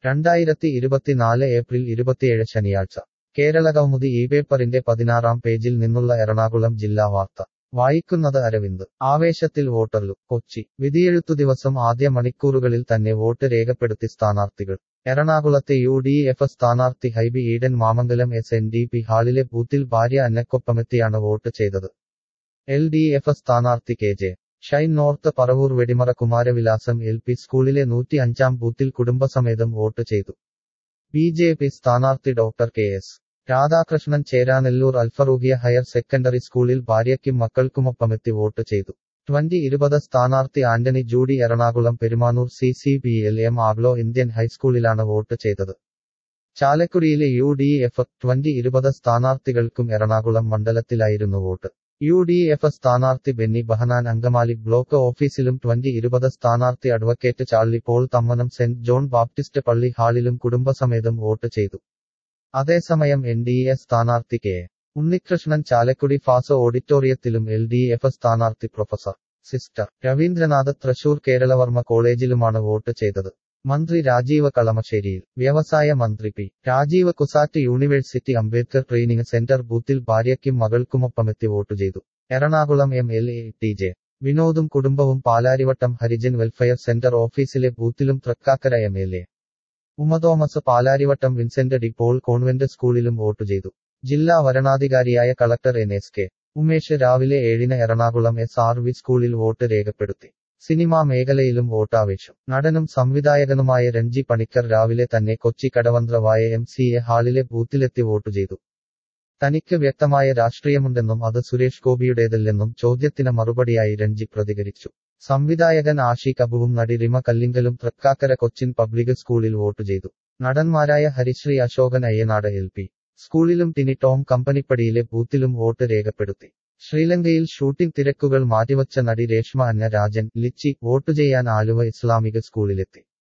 രണ്ടായിരത്തി ഇരുപത്തിനാല് ഏപ്രിൽ ഇരുപത്തിയേഴ് ശനിയാഴ്ച കേരള കൗമുദി ഈ പേപ്പറിന്റെ പതിനാറാം പേജിൽ നിന്നുള്ള എറണാകുളം ജില്ലാ വാർത്ത വായിക്കുന്നത് അരവിന്ദ് ആവേശത്തിൽ വോട്ടർലു കൊച്ചി വിധിയെഴുത്തു ദിവസം ആദ്യ മണിക്കൂറുകളിൽ തന്നെ വോട്ട് രേഖപ്പെടുത്തി സ്ഥാനാർത്ഥികൾ എറണാകുളത്തെ യു ഡി എഫ് സ്ഥാനാർത്ഥി Hibi Eden Mamangalam S N D P ഹാളിലെ ബൂത്തിൽ ഭാര്യ അന്നക്കൊപ്പമെത്തിയാണ് വോട്ട് ചെയ്തത് എൽ ഡി എഫ് സ്ഥാനാർത്ഥി K J Shine north Paravur Vedimara Kumaravilasam L P സ്കൂളിലെ നൂറ്റി അഞ്ചാം ബൂത്തിൽ കുടുംബസമേതം വോട്ട് ചെയ്തു ബി ജെ പി സ്ഥാനാർത്ഥി doctor K S Radhakrishnan Cheranallur Alfarookhia higher secondary സ്കൂളിൽ ഭാര്യയ്ക്കും മക്കൾക്കുമൊപ്പമെത്തി വോട്ട് ചെയ്തു ട്വന്റി ഇരുപത് സ്ഥാനാർത്ഥി Antony Judy Ernakulam Perumanoor C C B L M Anglo Indian ഹൈസ്കൂളിലാണ് വോട്ട് ചെയ്തത് ചാലക്കുടിയിലെ യു ഡി എഫ് ട്വന്റി ഇരുപത് സ്ഥാനാർത്ഥികൾക്കും എറണാകുളം മണ്ഡലത്തിലായിരുന്നു വോട്ട് യു ഡി എഫ് സ്ഥാനാർത്ഥി ബെന്നി ബഹനാൻ അങ്കമാലി ബ്ലോക്ക് ഓഫീസിലും ട്വന്റി ഇരുപത് സ്ഥാനാർത്ഥി advocate Charlie Paul Thammanam Saint John Baptist പള്ളി ഹാളിലും കുടുംബസമേതം വോട്ട് ചെയ്തു അതേസമയം എൻ ഡി എ സ്ഥാനാർത്ഥി കെ ഉണ്ണികൃഷ്ണൻ ചാലക്കുടി ഫാസ് ഓഡിറ്റോറിയത്തിലും എൽ ഡി എഫ് സ്ഥാനാർത്ഥി പ്രൊഫസർ സിസ്റ്റർ രവീന്ദ്രനാഥ് തൃശൂർ കേരളവർമ്മ കോളേജിലുമാണ് വോട്ട് ചെയ്തത് മന്ത്രി രാജീവ് കളമശ്ശേരിയിൽ വ്യവസായ മന്ത്രി P Rajeev CUSAT university Ambedkar training centre ബൂത്തിൽ ഭാര്യയ്ക്കും മകൾക്കുമൊപ്പമെത്തി വോട്ട് ചെയ്തു Ernakulam M L A T J വിനോദും കുടുംബവും പാലാരിവട്ടം ഹരിജൻ വെൽഫെയർ സെന്റർ ഓഫീസിലെ ബൂത്തിലും Thrikkakara M L A Uma Thomas Palarivattom Vincent de Paul convent സ്കൂളിലും വോട്ട് ചെയ്തു ജില്ലാ വരണാധികാരിയായ collector N S K Umesh രാവിലെ ഏഴിന് എറണാകുളം എസ് ആർ വി സ്കൂളിൽ വോട്ട് രേഖപ്പെടുത്തി സിനിമാ മേഖലയിലും വോട്ടാവേശം നടനും സംവിധായകനുമായ രഞ്ജി പണിക്കർ രാവിലെ തന്നെ കൊച്ചി കടവന്ത്രവായ എം സി എ ഹാളിലെ ബൂത്തിലെത്തി വോട്ട് ചെയ്തു തനിക്ക് വ്യക്തമായ രാഷ്ട്രീയമുണ്ടെന്നും അത് സുരേഷ് ഗോപിയുടേതല്ലെന്നും ചോദ്യത്തിന് മറുപടിയായി രഞ്ജി പ്രതികരിച്ചു സംവിധായകൻ ആഷി കബുവും നടി റിമ കല്ലിങ്കലും തൃക്കാക്കര കൊച്ചിൻ പബ്ലിക് സ്കൂളിൽ വോട്ട് ചെയ്തു നടന്മാരായ ഹരിശ്രീ അശോകൻ അയ്യനാട് എൽ പി സ്കൂളിലും ടിനി ടോം കമ്പനിപ്പടിയിലെ ബൂത്തിലും വോട്ട് രേഖപ്പെടുത്തി ശ്രീലങ്കയിൽ ഷൂട്ടിംഗ് തിരക്കുകൾ മാറ്റിവച്ച നടി രേഷ്മ അന്ന രാജൻ ലിച്ചി വോട്ട് ചെയ്യാൻ ആലുവ ഇസ്ലാമിക സ്കൂളിലെത്തി